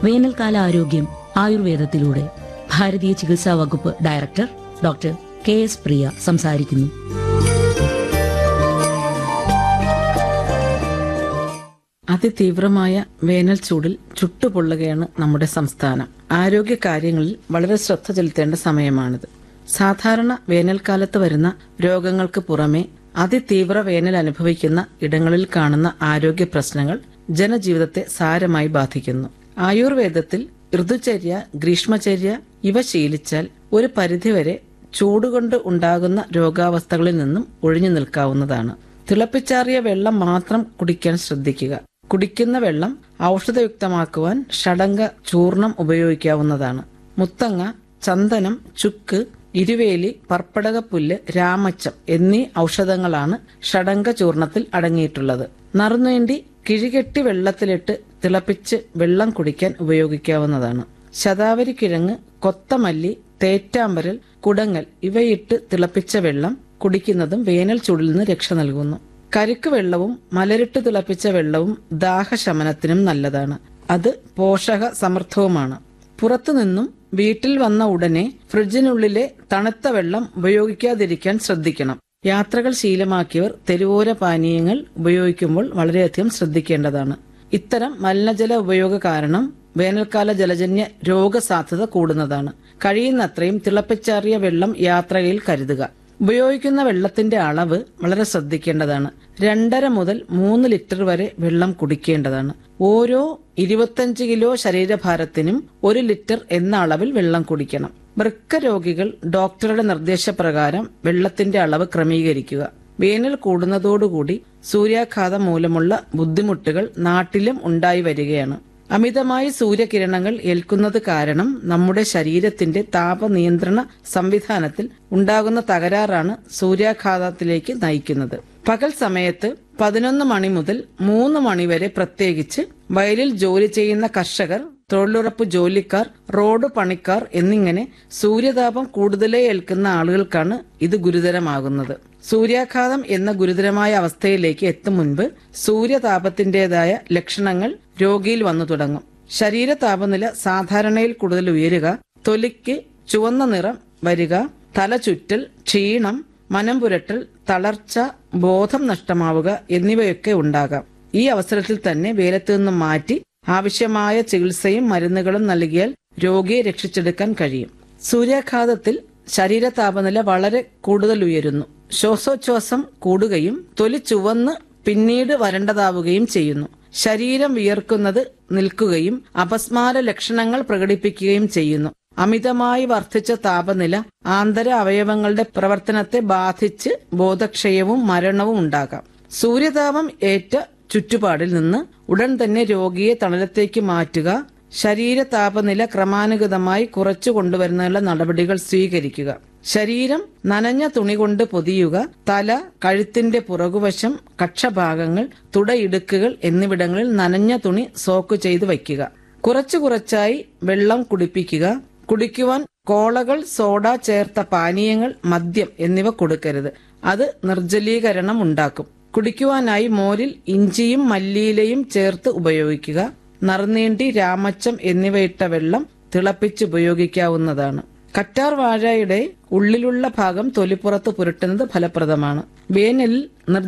വേനൽക്കാല ആരോഗ്യം ആയുർവേദത്തിലൂടെ ഭാരതീയ ചികിത്സാ വകുപ്പ് director doctor K S Priya സംസാരിക്കുന്നു അതിതീവ്രമായ വേനൽ ചൂടിൽ ചുട്ടുപൊള്ളുകയാണ് നമ്മുടെ സംസ്ഥാനം ആരോഗ്യ കാര്യങ്ങളിൽ വളരെ ശ്രദ്ധ ചെലുത്തേണ്ട സമയമാണിത് സാധാരണ വേനൽക്കാലത്ത് വരുന്ന രോഗങ്ങൾക്ക് പുറമെ അതിതീവ്ര വേനൽ അനുഭവിക്കുന്ന ഇടങ്ങളിൽ കാണുന്ന ആരോഗ്യ പ്രശ്നങ്ങൾ ജനജീവിതത്തെ സാരമായി ബാധിക്കുന്നു ആയുർവേദത്തിൽ ഋതുചര്യ ഗ്രീഷ്മചര്യ ഇവ ശീലിച്ചാൽ ഒരു പരിധിവരെ ചൂടുകൊണ്ട് ഉണ്ടാകുന്ന രോഗാവസ്ഥകളിൽ നിന്നും ഒഴിഞ്ഞു നിൽക്കാവുന്നതാണ് തിളപ്പിച്ചാറിയ വെള്ളം മാത്രം കുടിക്കാൻ ശ്രദ്ധിക്കുക കുടിക്കുന്ന വെള്ളം ഔഷധയുക്തമാക്കുവാൻ ഷടങ്ക ചൂർണം ഉപയോഗിക്കാവുന്നതാണ് മുത്തങ്ങ ചന്ദനം ചുക്ക് ഇരുവേലി പർപ്പടകപ്പുല്ല് രാമച്ചം എന്നീ ഔഷധങ്ങളാണ് ഷടങ്ക ചൂർണത്തിൽ അടങ്ങിയിട്ടുള്ളത് നറുനേണ്ടി കിഴികെട്ടി വെള്ളത്തിലിട്ട് തിളപ്പിച്ച് വെള്ളം കുടിക്കാൻ ഉപയോഗിക്കാവുന്നതാണ് ശതാവരി കിഴങ്ങ് കൊത്തമല്ലി തേറ്റാമ്പരൽ കുടങ്ങൽ ഇവയിട്ട് തിളപ്പിച്ച വെള്ളം കുടിക്കുന്നതും വേനൽ ചൂടിൽ നിന്ന് രക്ഷ നൽകുന്നു കരിക്ക് വെള്ളവും മലരിട്ട് തിളപ്പിച്ച വെള്ളവും ദാഹശമനത്തിനും നല്ലതാണ് അത് പോഷക സമൃദ്ധവുമാണ് പുറത്തുനിന്നും വീട്ടിൽ വന്ന ഉടനെ ഫ്രിഡ്ജിനുള്ളിലെ തണുത്ത വെള്ളം ഉപയോഗിക്കാതിരിക്കാൻ ശ്രദ്ധിക്കണം യാത്രകൾ ശീലമാക്കിയവർ തെരുവോര പാനീയങ്ങൾ ഉപയോഗിക്കുമ്പോൾ വളരെയധികം ശ്രദ്ധിക്കേണ്ടതാണ് ഇത്തരം മലിനജല ഉപയോഗ കാരണം വേനൽക്കാല ജലജന്യ രോഗസാധ്യത കൂടുന്നതാണ് കഴിയുന്നത്രയും തിളപ്പിച്ചാറിയ വെള്ളം യാത്രയിൽ കരുതുക ഉപയോഗിക്കുന്ന വെള്ളത്തിന്റെ അളവ് വളരെ ശ്രദ്ധിക്കേണ്ടതാണ് രണ്ടര മുതൽ മൂന്ന് ലിറ്റർ വരെ വെള്ളം കുടിക്കേണ്ടതാണ് ഓരോ ഇരുപത്തഞ്ച് കിലോ ശരീരഭാരത്തിനും ഒരു ലിറ്റർ എന്ന അളവിൽ വെള്ളം കുടിക്കണം വൃക്ക രോഗികൾ ഡോക്ടറുടെ നിർദ്ദേശപ്രകാരം വെള്ളത്തിന്റെ അളവ് ക്രമീകരിക്കുക വേനൽ കൂടുന്നതോടുകൂടി സൂര്യാഘാതം മൂലമുള്ള ബുദ്ധിമുട്ടുകൾ നാട്ടിലും ഉണ്ടായി വരികയാണ് അമിതമായി സൂര്യകിരണങ്ങൾ ഏൽക്കുന്നത് കാരണം നമ്മുടെ ശരീരത്തിന്റെ താപനിയന്ത്രണ സംവിധാനത്തിൽ ഉണ്ടാകുന്ന തകരാറാണ് സൂര്യാഘാതത്തിലേക്ക് നയിക്കുന്നത് പകൽ സമയത്ത് പതിനൊന്ന് മണി മുതൽ മൂന്ന് മണി വരെ പ്രത്യേകിച്ച് വയലിൽ ജോലി ചെയ്യുന്ന കർഷകർ തൊഴിലുറപ്പ് ജോലിക്കാർ റോഡ് പണിക്കാർ എന്നിങ്ങനെ സൂര്യതാപം കൂടുതലേ ഏൽക്കുന്ന ആളുകൾക്കാണ് ഇത് ഗുരുതരമാകുന്നത് സൂര്യാഘാതം എന്ന ഗുരുതരമായ അവസ്ഥയിലേക്ക് എത്തും മുൻപ് സൂര്യതാപത്തിന്റേതായ ലക്ഷണങ്ങൾ രോഗിയിൽ വന്നു തുടങ്ങും ശരീര താപനില സാധാരണയിൽ കൂടുതൽ ഉയരുക തൊലിക്ക് ചുവന്ന നിറം വരിക തല ചുറ്റൽ ക്ഷീണം മനം പുരട്ടൽ തളർച്ച ബോധം നഷ്ടമാവുക എന്നിവയൊക്കെ ഉണ്ടാകാം ഈ അവസരത്തിൽ തന്നെ വേലത്ത് നിന്നും മാറ്റി ആവശ്യമായ ചികിത്സയും മരുന്നുകളും നൽകിയാൽ രോഗിയെ രക്ഷിച്ചെടുക്കാൻ കഴിയും സൂര്യാഘാതത്തിൽ ശരീര താപനില വളരെ കൂടുതൽ ഉയരുന്നു ശ്വാസോച്ഛ്വാസം കൂടുകയും തൊലി ചുവന്ന് പിന്നീട് വരണ്ടതാവുകയും ചെയ്യുന്നു ശരീരം വിയർക്കുന്നത് നിൽക്കുകയും അപസ്മാര ലക്ഷണങ്ങൾ പ്രകടിപ്പിക്കുകയും ചെയ്യുന്നു അമിതമായി വർദ്ധിച്ച താപനില ആന്തര അവയവങ്ങളുടെ പ്രവർത്തനത്തെ ബാധിച്ച് ബോധക്ഷയവും മരണവും ഉണ്ടാകാം സൂര്യതാപം ഏറ്റ ചുറ്റുപാടിൽ നിന്ന് ഉടൻ തന്നെ രോഗിയെ തണലത്തേക്ക് മാറ്റുക ശരീര താപനില ക്രമാനുഗതമായി കുറച്ചു കൊണ്ടുവരുന്നതിനുള്ള നടപടികൾ സ്വീകരിക്കുക ശരീരം നനഞ്ഞ തുണി കൊണ്ട് പൊതിയുക തല കഴുത്തിന്റെ പുറകുവശം കക്ഷഭാഗങ്ങൾ തുടയിടുക്കുകൾ എന്നിവിടങ്ങളിൽ നനഞ്ഞ തുണി സോക്ക് ചെയ്ത് വയ്ക്കുക കുറച്ചു കുറച്ചായി വെള്ളം കുടിപ്പിക്കുക കുടിക്കുവാൻ കോളകൾ സോഡ ചേർത്ത പാനീയങ്ങൾ മദ്യം എന്നിവ കൊടുക്കരുത് അത് നിർജ്ജലീകരണം ഉണ്ടാക്കും കുടിക്കുവാനായി മോരിൽ ഇഞ്ചിയും മല്ലിയിലയും ചേർത്ത് ഉപയോഗിക്കുക നറുനീണ്ടി രാമച്ചം എന്നിവയിട്ട വെള്ളം തിളപ്പിച്ച് ഉപയോഗിക്കാവുന്നതാണ് കറ്റാർ വാഴയുടെ ഉള്ളിലുള്ള ഭാഗം തൊലിപ്പുറത്ത് പുരട്ടുന്നത് ഫലപ്രദമാണ് വേനലിൽ